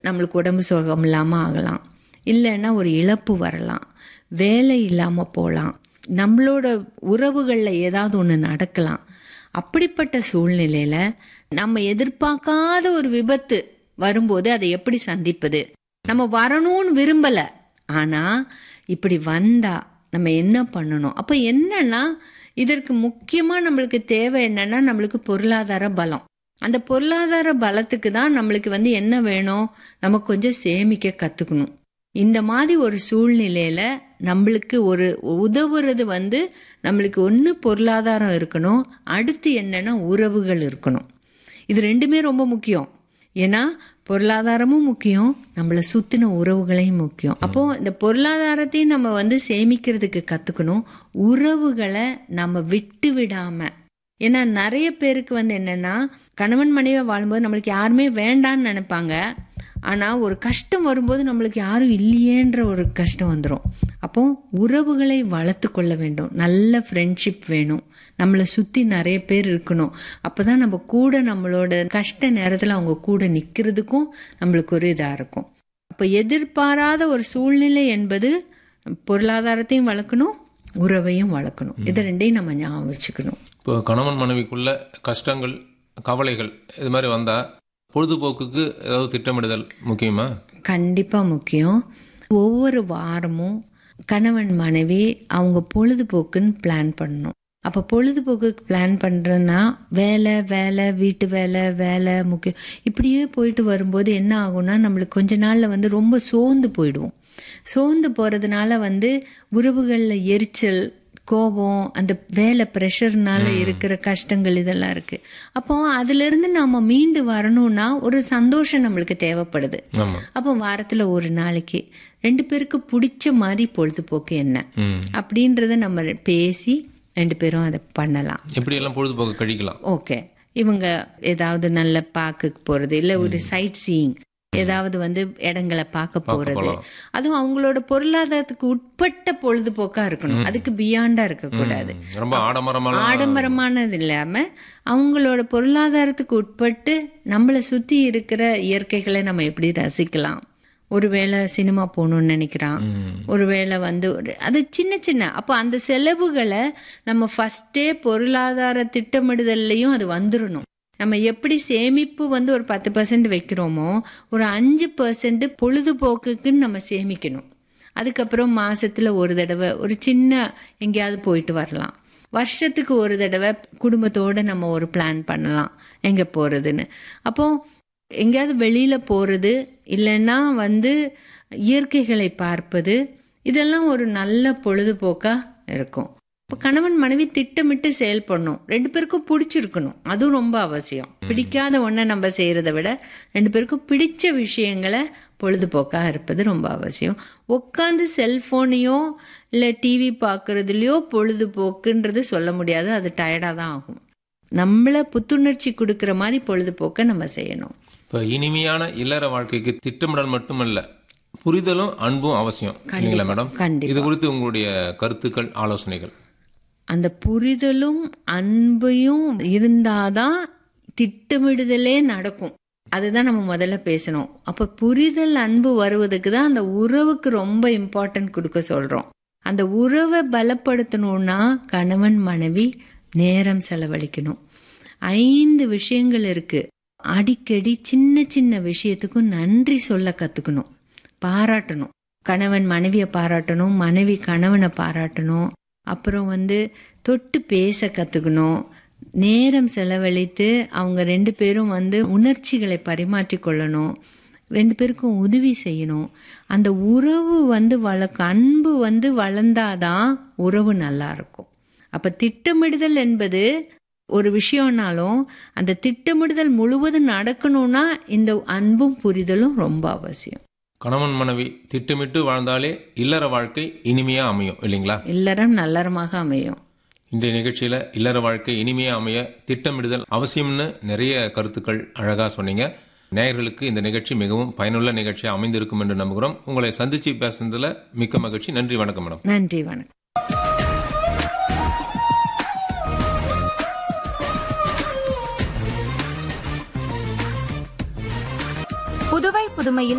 நம்மளுக்கு உடம்பு சுகம் இல்லாமல் ஆகலாம் இல்லைன்னா ஒரு இழப்பு வரலாம் வேலை இல்லாமல் போகலாம் நம்மளோட உறவுகளில் ஏதாவது ஒன்று நடக்கலாம் அப்படிப்பட்ட சூழ்நிலையில் நம்ம எதிர்பார்க்காத ஒரு விபத்து வரும்போது அதை எப்படி சந்திப்பது நம்ம வரணும்னு விரும்பலை ஆனால் இப்படி வந்தா நம்ம என்ன பண்ணணும் அப்போ என்னன்னா இதற்கு முக்கியமாக நம்மளுக்கு தேவை என்னன்னா நம்மளுக்கு பொருளாதார பலம் அந்த பொருளாதார பலத்துக்கு தான் நம்மளுக்கு வந்து என்ன வேணும் நம்ம கொஞ்சம் சேமிக்க கற்றுக்கணும் இந்த மாதிரி ஒரு சூழ்நிலையில நம்மளுக்கு ஒரு உதவுறது வந்து நம்மளுக்கு ஒன்று பொருளாதாரம் இருக்கணும் அடுத்து என்னன்னா உறவுகள் இருக்கணும் இது ரெண்டுமே ரொம்ப முக்கியம் ஏன்னா பொருளாதாரமும் முக்கியம் நம்மளை சுத்தின உறவுகளையும் முக்கியம் அப்போ இந்த பொருளாதாரத்தையும் நம்ம வந்து சேமிக்கிறதுக்கு கத்துக்கணும் உறவுகளை நம்ம விட்டு விடாம ஏன்னா நிறைய பேருக்கு வந்து என்னன்னா கணவன் மனைவி வாழும்போது நம்மளுக்கு யாருமே வேண்டான்னு நினைப்பாங்க ஆனால் ஒரு கஷ்டம் வரும்போது நம்மளுக்கு யாரும் இல்லையேன்ற ஒரு கஷ்டம் வந்துடும் அப்போ உறவுகளை வளர்த்து கொள்ள வேண்டும் நல்ல ஃப்ரெண்ட்ஷிப் வேணும் நம்மளை சுற்றி நிறைய பேர் இருக்கணும் அப்போ தான் நம்ம கூட நம்மளோட கஷ்ட நேரத்தில் அவங்க கூட நிற்கிறதுக்கும் நம்மளுக்கு ஒரு இதாக இருக்கும் அப்போ எதிர்பாராத ஒரு சூழ்நிலை என்பது பொருளாதாரத்தையும் வளர்க்கணும் உறவையும் வளர்க்கணும் இது ரெண்டையும் நம்ம ஞாபகம் வச்சுக்கணும் இப்போ கணவன் மனைவிக்குள்ள கஷ்டங்கள் கவலைகள் இது மாதிரி வந்தா பொழுதுபோக்குக்கு ஏதாவது திட்டமிடுதல் முக்கியமா கண்டிப்பாக முக்கியம் ஒவ்வொரு வாரமும் கணவன் மனைவி அவங்க பொழுதுபோக்குன்னு பிளான் பண்ணணும் அப்போ பொழுதுபோக்குக்கு பிளான் பண்ணுறேன்னா வேலை வேலை வீட்டு வேலை வேலை முக்கியம் இப்படியே போயிட்டு வரும்போது என்ன ஆகும்னா நம்மளுக்கு கொஞ்ச நாளில் வந்து ரொம்ப சோர்ந்து போயிடுவோம் சோர்ந்து போகிறதுனால வந்து உறவுகளில் எரிச்சல் கோபம் அந்த வேலை ப்ரெஷர்னால இருக்கிற கஷ்டங்கள் இதெல்லாம் இருக்கு அப்போ அதுல இருந்து நாம மீண்டு வரணும்னா ஒரு சந்தோஷம் நம்மளுக்கு தேவைப்படுது ஆமா அப்போ வாரத்துல ஒரு நாளைக்கு ரெண்டு பேருக்கு பிடிச்ச மாதிரி பொழுதுபோக்கு என்ன ம் அப்படின்றத நம்ம பேசி ரெண்டு பேரும் அதை பண்ணலாம் எப்படி எல்லாம் பொழுதுபோக்கு கழிக்கலாம் ஓகே இவங்க ஏதாவது நல்ல பார்க்க போறது இல்ல ஒரு சைட் சீயிங் ஏதாவது வந்து இடங்களை பார்க்க போறது போலாம். அதுவும் அவங்களோட பொருளாதாரத்துக்கு உட்பட்ட பொழுதுபோக்கா இருக்கணும் அதுக்கு பியாண்டா இருக்கக்கூடாது ம், ரொம்ப ஆடம்பரமான ஆடம்பரமானது இல்லாம அவங்களோட பொருளாதாரத்துக்கு உட்பட்டு நம்மளை சுத்தி இருக்கிற இயற்கைகளை நம்ம எப்படி ரசிக்கலாம் ஒருவேளை சினிமா போகணும்னு நினைக்கிறான் ம், ஒருவேளை வந்து ஒரு அது சின்ன சின்ன அப்போ அந்த செலவுகளை நம்ம ஃபஸ்ட்டே பொருளாதார திட்டமிடுதல்லையும் அது வந்துடணும் நம்ம எப்படி சேமிப்பு வந்து ஒரு பத்து பர்சன்ட் வைக்கிறோமோ ஒரு அஞ்சு பர்சன்ட் பொழுதுபோக்குக்குன்னு நம்ம சேமிக்கணும் அதுக்கப்புறம் மாசத்துல ஒரு தடவை ஒரு சின்ன எங்கேயாவது போயிட்டு வரலாம் வருஷத்துக்கு ஒரு தடவை குடும்பத்தோட நம்ம ஒரு பிளான் பண்ணலாம் எங்க போறதுன்னு அப்போ எங்கேயாவது வெளியில போறது இல்லைன்னா வந்து இயற்கைகளை பார்ப்பது இதெல்லாம் ஒரு நல்ல பொழுதுபோக்கா இருக்கும் இப்போ கணவன் மனைவி திட்டமிட்டு செயல்படணும் ரெண்டு பேருக்கும் பிடிச்சிருக்கணும் அதுவும் ரொம்ப அவசியம் பிடிக்காத ஒன்றை நம்ம செய்யறத விட ரெண்டு பேருக்கும் பிடிச்ச விஷயங்களை பொழுதுபோக்காக இருப்பது ரொம்ப அவசியம் உட்காந்து செல்ஃபோனையோ இல்லை டிவி பார்க்குறதுலையோ பொழுதுபோக்குன்றது சொல்ல முடியாது அது டயர்டாக தான் ஆகும் நம்மளை புத்துணர்ச்சி கொடுக்குற மாதிரி பொழுதுபோக்கை நம்ம செய்யணும் இப்போ இனிமையான இல்லற வாழ்க்கைக்கு திட்டமிடல் மட்டுமல்ல புரிதலும் அன்பும் அவசியம் இல்லைங்களா மேடம் கண்டிப்பா. இது குறித்து உங்களுடைய கருத்துக்கள் ஆலோசனைகள் அந்த புரிதலும் அன்பையும் இருந்தாதான் திட்டமிடுதலே நடக்கும் அதுதான் நம்ம முதல்ல பேசணும் அப்ப புரிதல் அன்பு வருவதுக்கு தான் அந்த உறவுக்கு ரொம்ப இம்பார்ட்டன்ட் கொடுக்க சொல்றோம் அந்த உறவை பலப்படுத்தணும்னா கணவன் மனைவி நேரம் செலவழிக்கணும் ஐந்து விஷயங்கள் இருக்கு அடிக்கடி சின்ன சின்ன விஷயத்துக்கும் நன்றி சொல்ல கத்துக்கணும் பாராட்டணும் கணவன் மனைவியை பாராட்டணும் மனைவி கணவனை பாராட்டணும் அப்புறம் வந்து தொட்டு பேச கத்துக்கணும் நேரம் செலவழித்து அவங்க ரெண்டு பேரும் வந்து உணர்ச்சிகளை பரிமாற்றி கொள்ளணும் ரெண்டு பேருக்கும் உதவி செய்யணும் அந்த உறவு வந்து வளர்க்க அன்பு வந்து வளர்ந்தாதான் உறவு நல்லா இருக்கும் அப்ப திட்டமிடுதல் என்பது ஒரு விஷயம்னாலும் அந்த திட்டமிடுதல் முழுவதும் நடக்கணும்னா இந்த அன்பும் புரிதலும் ரொம்ப அவசியம் கணவன் மனைவி திட்டமிட்டு வாழ்ந்தாலே இல்லற வாழ்க்கை இனிமையா அமையும் இல்லைங்களா இல்லறம் நல்லறமாக அமையும் இன்றைய நிகழ்ச்சியில இல்லற வாழ்க்கை இனிமையா அமைய திட்டமிடுதல் அவசியம்னு நிறைய கருத்துக்கள் அழகா சொன்னீங்க நேயர்களுக்கு இந்த நிகழ்ச்சி மிகவும் பயனுள்ள நிகழ்ச்சியா அமைந்திருக்கும் என்று நம்புகிறோம் உங்களை சந்திச்சு பேசுனதுல மிக்க மகிழ்ச்சி நன்றி வணக்கம் மேடம் நன்றி வணக்கம் புதுவை புதுமையில்